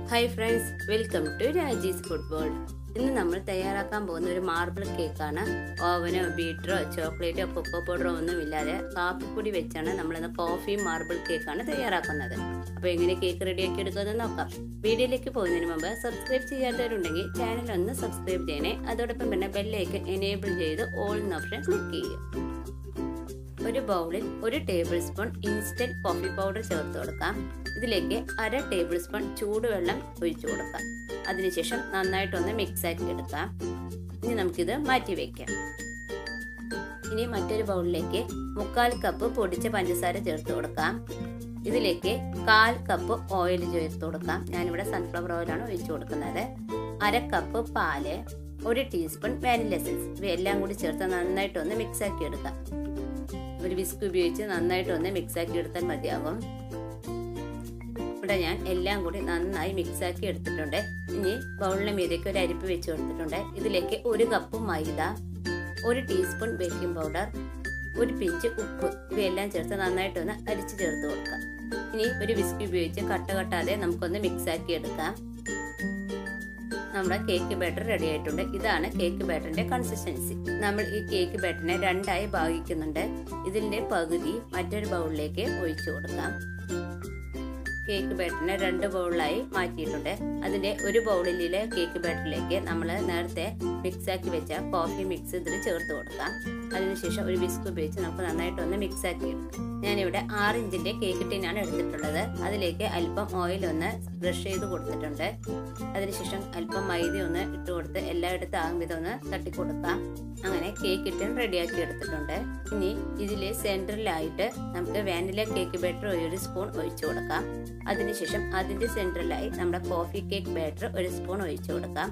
hi friends welcome to Raji's food world ഇന്ന് നമ്മൾ തയ്യാറാക്കാൻ പോകുന്ന ഒരു മാർബിൾ കേക്കാണ് ഓവനോ ബീറ്ററോ ചോക്ലേറ്റോ കൊക്കോ പൗഡറോ ഒന്നും ഇല്ലാതെ കാപ്പിപ്പൊടി വെച്ചാണ് നമ്മളിന്ന് കോഫി മാർബിൾ കേക്കാണ് തയ്യാറാക്കുന്നത് അപ്പോൾ എങ്ങനെ കേക്ക് റെഡിയാക്കി എടുക്കുമെന്ന് നോക്കാം വീഡിയോയിലേക്ക് പോകുന്നതിന് മുമ്പ് സബ്സ്ക്രൈബ് ചെയ്യാത്തവരുണ്ടെങ്കിൽ ചാനൽ ഒന്ന് സബ്സ്ക്രൈബ് ചെയ്യണേ അതോടൊപ്പം തന്നെ ബെല്ലൈക്കൻ എനേബിൾ ചെയ്ത് ഓൾ എന്ന ഓപ്ഷൻ ക്ലിക്ക് ചെയ്യുക ഒരു ബൗളിൽ ഒരു tablespoon instant coffee powder ചേർത്ത് കൊടുക്കാം ഇതിലേക്ക് അര ടേബിൾ സ്പൂൺ ചൂടുവെള്ളം ഒഴിച്ചു കൊടുക്കാം അതിനുശേഷം നന്നായിട്ടൊന്ന് മിക്സ് ആക്കി എടുക്കാം ഇനി നമുക്കിത് മാറ്റി വയ്ക്കാം ഇനി മറ്റൊരു ബൗളിലേക്ക് മുക്കാൽ കപ്പ് പൊടിച്ച പഞ്ചസാര ചേർത്ത് കൊടുക്കാം ഇതിലേക്ക് കാൽ കപ്പ് ഓയിൽ ചേർത്ത് കൊടുക്കാം ഞാനിവിടെ സൺഫ്ലവർ ഓയിലാണ് ഒഴിച്ചു കൊടുക്കുന്നത് അര കപ്പ് പാല് ഒരു ടീസ്പൂൺ വാനില എസൻസ് ഇവയെല്ലാം കൂടി ചേർത്ത് നന്നായിട്ടൊന്ന് മിക്സ് ആക്കി എടുക്കാം ഒരു വിസ്ക് ഉപയോഗിച്ച് നന്നായിട്ട് ഒന്ന് മിക്സ് ആക്കി എടുത്താൽ മതിയാകും ഇവിടെ ഞാൻ എല്ലാം കൂടി നന്നായി മിക്സ് ആക്കി എടുത്തിട്ടുണ്ട് ഇനി ബൗളിന് മീതേക്ക് ഒരു അരിപ്പ് വെച്ച് കൊടുത്തിട്ടുണ്ട് ഇതിലേക്ക് ഒരു കപ്പ് മൈദ ഒരു ടീസ്പൂൺ ബേക്കിംഗ് പൗഡർ ഒരു പിഞ്ച് ഉപ്പ് ഇവയെല്ലാം ചേർത്ത് നന്നായിട്ടൊന്ന് അരിച്ച് ചേർത്ത് കൊടുക്കാം ഇനി ഒരു വിസ്ക് ഉപയോഗിച്ച് കട്ട കട്ടാതെ നമുക്കൊന്ന് മിക്സ് ആക്കി എടുക്കാം നമ്മുടെ കേക്ക് ബാറ്റർ റെഡി ആയിട്ടുണ്ട് ഇതാണ് കേക്ക് ബാറ്ററിന്റെ കൺസിസ്റ്റൻസി നമ്മൾ ഈ കേക്ക് ബാറ്ററിനെ രണ്ടായി ഭാഗിക്കുന്നുണ്ട് ഇതിന്റെ പകുതി മറ്റൊരു ബൗളിലേക്ക് ഒഴിച്ചു കൊടുക്കാം കേക്ക് ബാറ്ററിനെ രണ്ട് ബൗളിലായി മാറ്റിയിട്ടുണ്ട് അതിന്റെ ഒരു ബൗളിലെ കേക്ക് ബാറ്ററിലേക്ക് നമ്മൾ നേരത്തെ മിക്സ് ആക്കി വെച്ച കോഫി മിക്സ് ഇതിൽ ചേർത്ത് കൊടുക്കാം അതിനുശേഷം ഒരു വിസ്ക് ഉപയോഗിച്ച് നമുക്ക് നന്നായിട്ടൊന്ന് മിക്സ് ആക്കി എടുക്കാം ഞാനിവിടെ ആറ് ഇഞ്ചിന്റെ കേക്ക് ടിന്നാണ് എടുത്തിട്ടുള്ളത് അതിലേക്ക് അല്പം ഓയിൽ ഒന്ന് ബ്രഷ് ചെയ്ത് കൊടുത്തിട്ടുണ്ട് അതിനുശേഷം അല്പം മൈദ ഒന്ന് ഇട്ട് കൊടുത്ത് എല്ലായിടത്തും ആകും വിധം ഒന്ന് തട്ടിക്കൊടുക്കാം അങ്ങനെ കേക്ക് ടിൻ റെഡിയാക്കി എടുത്തിട്ടുണ്ട് ഇനി ഇതിലെ സെൻട്രലായിട്ട് നമുക്ക് വാനില കേക്ക് ബാറ്റർ ഒരു സ്പൂൺ ഒഴിച്ചു കൊടുക്കാം അതിനുശേഷം അതിന്റെ സെൻട്രലായി നമ്മുടെ കോഫി കേക്ക് ബാറ്റർ ഒരു സ്പൂൺ ഒഴിച്ചു കൊടുക്കാം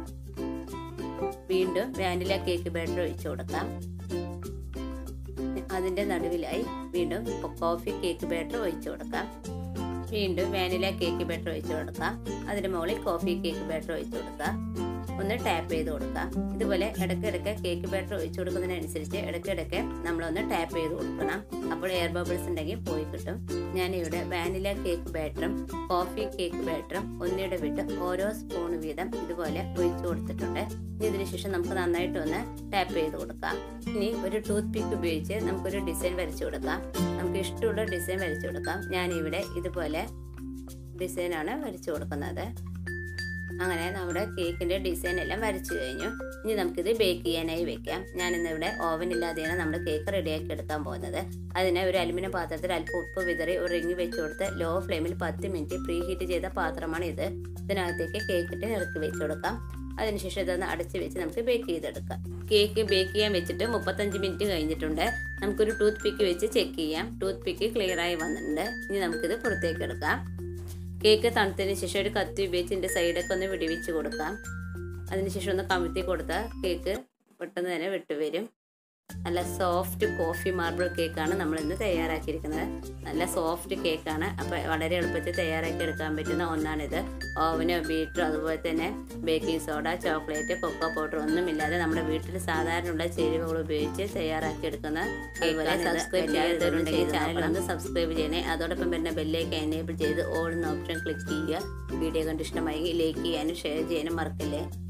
വീണ്ടും വാനില കേക്ക് ബാറ്റർ ഒഴിച്ചു കൊടുക്കാം അതിന്റെ നടുവിലായി വീണ്ടും കോഫി കേക്ക് ബാറ്റർ ഒഴിച്ചു കൊടുക്കാം വീണ്ടും വാനില കേക്ക് ബാറ്റർ ഒഴിച്ചു കൊടുക്കാം അതിന്റെ മുകളിൽ കോഫി കേക്ക് ബാറ്റർ ഒഴിച്ചു കൊടുക്കാം ഒന്ന് ടാപ്പ് ചെയ്ത് കൊടുക്കാം ഇതുപോലെ ഇടയ്ക്കിടയ്ക്ക് കേക്ക് ബാറ്റർ ഒഴിച്ചു കൊടുക്കുന്നതിനനുസരിച്ച് ഇടയ്ക്കിടയ്ക്ക് നമ്മളൊന്ന് ടാപ്പ് ചെയ്ത് കൊടുക്കണം അപ്പോൾ എയർ ബബിൾസ് ഉണ്ടെങ്കിൽ പോയി കിട്ടും ഞാനിവിടെ വാനില കേക്ക് ബാറ്ററും കോഫി കേക്ക് ബാറ്ററും ഒന്നിടെ വിട്ട് ഓരോ സ്പൂൺ വീതം ഇതുപോലെ ഒഴിച്ചു കൊടുത്തിട്ടുണ്ട് ഇതിന് ശേഷം നമുക്ക് നന്നായിട്ട് ഒന്ന് ടാപ്പ് ചെയ്ത് കൊടുക്കാം ഇനി ഒരു ടൂത്ത് പിക്ക് ഉപയോഗിച്ച് നമുക്കൊരു ഡിസൈൻ വരച്ചു കൊടുക്കാം നമുക്ക് ഇഷ്ടമുള്ള ഡിസൈൻ വരച്ചു കൊടുക്കാം ഞാനിവിടെ ഇതുപോലെ ഡിസൈനാണ് വരച്ചു കൊടുക്കുന്നത് അങ്ങനെ നമ്മുടെ കേക്കിന്റെ ഡിസൈൻ എല്ലാം വരച്ചു കഴിഞ്ഞു ഇനി നമുക്കിത് ബേക്ക് ചെയ്യാനായി വെക്കാം ഞാൻ ഇന്നിവിടെ ഓവൻ ഇല്ലാതെയാണ് നമ്മുടെ കേക്ക് റെഡിയാക്കി എടുക്കാൻ പോകുന്നത് അതിനെ ഒരു അലുമിനിയം പാത്രത്തിൽ അല്പം ഉപ്പ് വിതറി ഒരു റിങ് വെച്ച് കൊടുത്ത് ലോ ഫ്ലെയിമിൽ പത്ത് മിനിറ്റ് പ്രീ ഹീറ്റ് ചെയ്ത പാത്രമാണ് ഇത് ഇതിനകത്തേക്ക് കേക്കിട്ട് ഇറക്കി വെച്ച് കൊടുക്കാം അതിനുശേഷം ഇതൊന്ന് അടച്ച് വെച്ച് നമുക്ക് ബേക്ക് ചെയ്തെടുക്കാം കേക്ക് ബേക്ക് ചെയ്യാൻ വെച്ചിട്ട് മുപ്പത്തഞ്ച് മിനിറ്റ് കഴിഞ്ഞിട്ടുണ്ട് നമുക്കൊരു ടൂത്ത് പിക്ക് വെച്ച് ചെക്ക് ചെയ്യാം ടൂത്ത് പിക്ക് ക്ലിയർ ആയി വന്നിട്ടുണ്ട് ഇനി നമുക്കിത് പുറത്തേക്ക് എടുക്കാം കേക്ക് തണുത്തതിന് ശേഷം ഒരു കത്തി ഉപയോഗിച്ച് ഇതിൻ്റെ സൈഡൊക്കെ ഒന്ന് വിടിവിച്ച് കൊടുക്കാം അതിനുശേഷം ഒന്ന് കമിഴ്ത്തി കൊടുത്താൽ കേക്ക് പെട്ടെന്ന് തന്നെ വിട്ടുവരും നല്ല സോഫ്റ്റ് കോഫി മാർബിൾ കേക്കാണ് നമ്മൾ ഇന്ന് തയ്യാറാക്കിയിരിക്കുന്നത് നല്ല സോഫ്റ്റ് കേക്കാണ് അപ്പോൾ വളരെ എളുപ്പത്തിൽ തയ്യാറാക്കി എടുക്കാൻ പറ്റുന്ന ഒന്നാണിത് ഓവനോ ബീറ്ററോ അതുപോലെ തന്നെ baking soda chocolate cocoa powder ഒന്നുമില്ലാതെ നമ്മുടെ വീട്ടിൽ സാധാരണയുള്ള ചേരുവകൾ ഉപയോഗിച്ച് തയ്യാറാക്കി എടുക്കുന്ന കേക്ക് സബ്സ്ക്രൈബ് ചെയ്യാത്തവരുണ്ടെങ്കിൽ ചാനൽ ഒന്ന് സബ്സ്ക്രൈബ് ചെയ്യണേ അതോടൊപ്പം പിന്നെ ബെല്ലേക്ക് എനേബിൾ ചെയ്ത് ഓൾ എന്ന ഓപ്ഷൻ ക്ലിക്ക് ചെയ്യുക വീഡിയോ കണ്ട് ഇഷ്ടമായി ലൈക്ക് ചെയ്യാനും ഷെയർ ചെയ്യാനും മറക്കല്ലേ